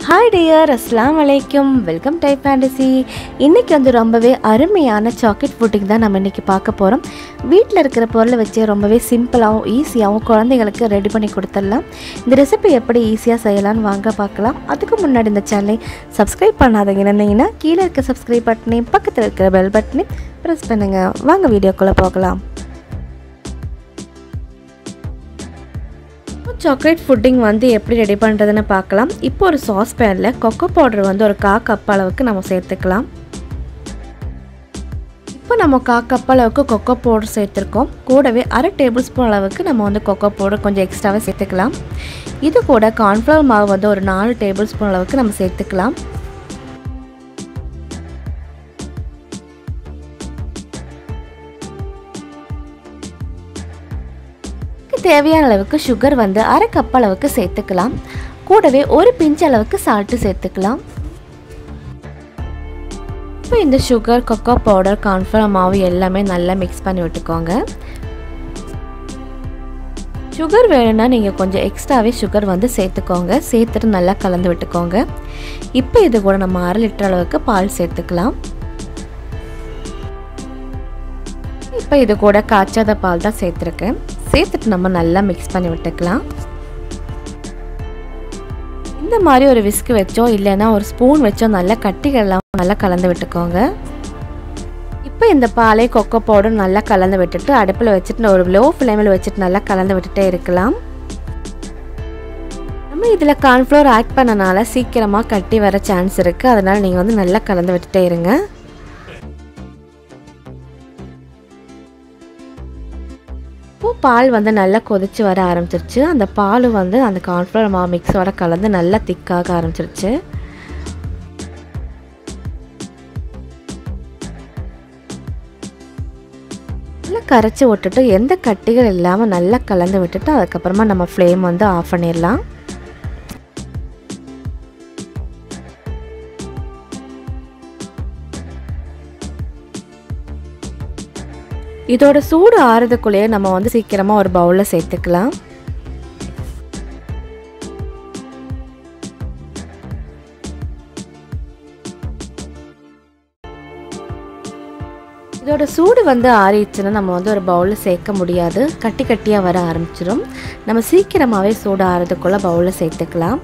hi dear அஸ்லாம் வலைக்கும் welcome type fantasy இன்றைக்கி வந்து ரொம்பவே அருமையான சாக்லேட் புட்டிங் தான் நம்ம இன்றைக்கி பார்க்க போகிறோம் வீட்டில் இருக்கிற பொருளை வச்சு ரொம்பவே சிம்பிளாகவும் ஈஸியாகவும் குழந்தைங்களுக்கு ரெடி பண்ணி கொடுத்துடலாம் இந்த ரெசிபி எப்படி ஈஸியாக செய்யலாம்னு வாங்க பார்க்கலாம் அதுக்கு முன்னாடி இந்த சேனலை சப்ஸ்கிரைப் பண்ணாதீங்க இருந்தீங்கன்னா கீழே இருக்க சப்ஸ்கிரைப் பட்டனையும் பக்கத்தில் இருக்கிற பெல் பட்டனையும் ப்ரெஸ் பண்ணுங்கள் வாங்க வீடியோக்குள்ளே போகலாம் சாக்லேட் ஃபுட்டிங் வந்து எப்படி ரெடி பண்ணுறதுன்னு பார்க்கலாம் இப்போ ஒரு சாஸ் பேனில் கொக்கோ பவுடர் வந்து ஒரு கா கப் அளவுக்கு நம்ம சேர்த்துக்கலாம் இப்போ நம்ம கா கப் அளவுக்கு கொக்கோ பவுடர் சேர்த்துருக்கோம் கூடவே அரை டேபிள் ஸ்பூன் அளவுக்கு நம்ம வந்து கொக்கோ பவுடர் கொஞ்சம் எக்ஸ்ட்ராவே சேர்த்துக்கலாம் இது கூட கார்ன்ஃப்ளவர் மாவு வந்து ஒரு நாலு டேபிள் ஸ்பூன் அளவுக்கு நம்ம சேர்த்துக்கலாம் தேவையான அளவுக்கு சுகர் வந்து அரை கப் அளவுக்கு சேர்த்துக்கலாம் கூடவே ஒரு பிஞ்ச் அளவுக்கு சால்ட்டு சேர்த்துக்கலாம் இப்போ இந்த சுகர் கொக்கோ பவுடர் கார்ன்ஃப்ளவர் மாவு எல்லாமே நல்லா மிக்ஸ் பண்ணி விட்டுக்கோங்க சுகர் வேணும்னா நீங்கள் கொஞ்சம் எக்ஸ்ட்ராவே சுகர் வந்து சேர்த்துக்கோங்க சேர்த்துட்டு நல்லா கலந்து விட்டுக்கோங்க இப்போ இது கூட நம்ம அரை லிட்டர் அளவுக்கு பால் சேர்த்துக்கலாம் இப்போ இது கூட காய்ச்சாத பால் தான் சேர்த்துருக்கேன் சேர்த்துட்டு நம்ம நல்லா மிக்ஸ் பண்ணி விட்டுக்கலாம் இந்த மாதிரி ஒரு விஸ்க் வச்சோ இல்லைன்னா ஒரு ஸ்பூன் வச்சோ நல்லா கட்டிகள்லாம் நல்லா கலந்து விட்டுக்கோங்க இப்போ இந்த பாலை கொக்கோ பவுடர் நல்லா கலந்து விட்டுட்டு அடுப்பில் வச்சுட்டு ஒரு லோ ஃப்ளேமில் வச்சுட்டு நல்லா கலந்து விட்டுட்டே இருக்கலாம் நம்ம இதில் கார்ன்ஃப்ளவர் ஆட் பண்ணனால சீக்கிரமாக கட்டி வர சான்ஸ் இருக்குது அதனால் நீங்கள் வந்து நல்லா கலந்து விட்டுட்டே இருங்க இப்போ பால் வந்து நல்லா கொதித்து வர ஆரம்பிச்சிருச்சு அந்த பால் வந்து அந்த கார்ன்ஃப்ளவர் மாவு மிக்ஸோட கலந்து நல்லா திக்காக ஆரம்பிச்சிருச்சு நல்லா கரைச்சி விட்டுட்டு எந்த கட்டிகள் இல்லாமல் நல்லா கலந்து விட்டுட்டு அதுக்கப்புறமா நம்ம ஃப்ளேம் வந்து ஆஃப் பண்ணிடலாம் இதோட சூடு ஆறுறதுக்குள்ளேயே நம்ம வந்து சீக்கிரமாக ஒரு பவுலில் சேர்த்துக்கலாம் இதோட சூடு வந்து ஆறிடுச்சுன்னா நம்ம வந்து ஒரு பவுலில் சேர்க்க முடியாது கட்டி கட்டியாக வர ஆரம்பிச்சிடும் நம்ம சீக்கிரமாகவே சூடு ஆறுறதுக்குள்ளே பவுலில் சேர்த்துக்கலாம்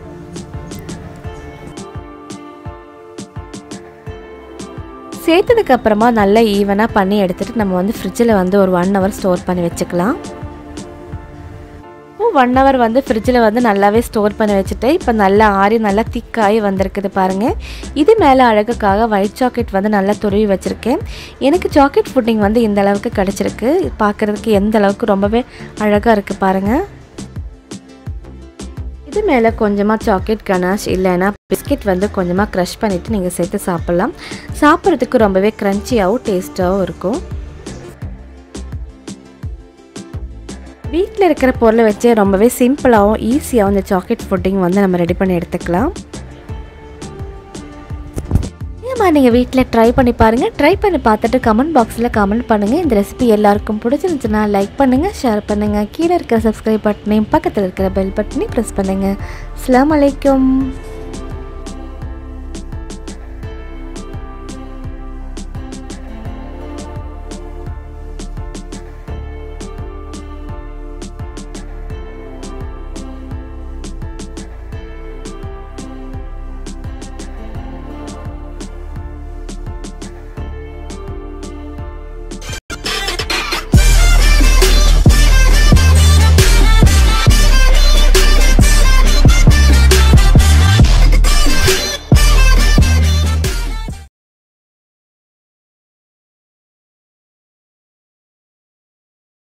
சேர்த்ததுக்கு அப்புறமா நல்லா ஈவனாக பண்ணி எடுத்துகிட்டு நம்ம வந்து ஃப்ரிட்ஜில் வந்து ஒரு ஒன் ஹவர் ஸ்டோர் பண்ணி வச்சுக்கலாம் ஒன் ஹவர் வந்து ஃப்ரிட்ஜில் வந்து நல்லாவே ஸ்டோர் பண்ணி வச்சுட்டு இப்போ நல்லா ஆறி நல்லா திக்காகி வந்திருக்குது பாருங்கள் இது மேலே அழகுக்காக ஒயிட் சாக்லேட் வந்து நல்லா துருவி வச்சுருக்கேன் எனக்கு சாக்லேட் ஃபுட்டிங் வந்து இந்த அளவுக்கு கிடச்சிருக்கு பார்க்குறதுக்கு எந்த அளவுக்கு ரொம்பவே அழகாக இருக்குது பாருங்கள் இது மேலே கொஞ்சமாக சாக்லேட் கனாஷ் இல்லைன்னா பிஸ்கெட் வந்து கொஞ்சமாக க்ரஷ் பண்ணிவிட்டு நீங்கள் சேர்த்து சாப்பிட்லாம் சாப்பிட்றதுக்கு ரொம்பவே க்ரன்ச்சியாகவும் டேஸ்ட்டாகவும் இருக்கும் வீட்டில் இருக்கிற பொருளை வச்சு ரொம்பவே சிம்பிளாகவும் ஈஸியாகவும் இந்த சாக்லேட் ஃபுட்டிங் வந்து நம்ம ரெடி பண்ணி எடுத்துக்கலாம் மாதிரி நீங்கள் வீட்டில் ட்ரை பண்ணி பாருங்கள் ட்ரை பண்ணி பார்த்துட்டு கமெண்ட் பாக்ஸில் கமெண்ட் பண்ணுங்கள் இந்த ரெசிபி எல்லாருக்கும் பிடிச்சிருந்துச்சுன்னா லைக் பண்ணுங்கள் ஷேர் பண்ணுங்கள் கீழே இருக்கிற சப்ஸ்கிரைப் பட்டனையும் பக்கத்தில் இருக்கிற பெல் பட்டனையும் ப்ரெஸ் பண்ணுங்கள் அஸ்லாம் வலைக்கம்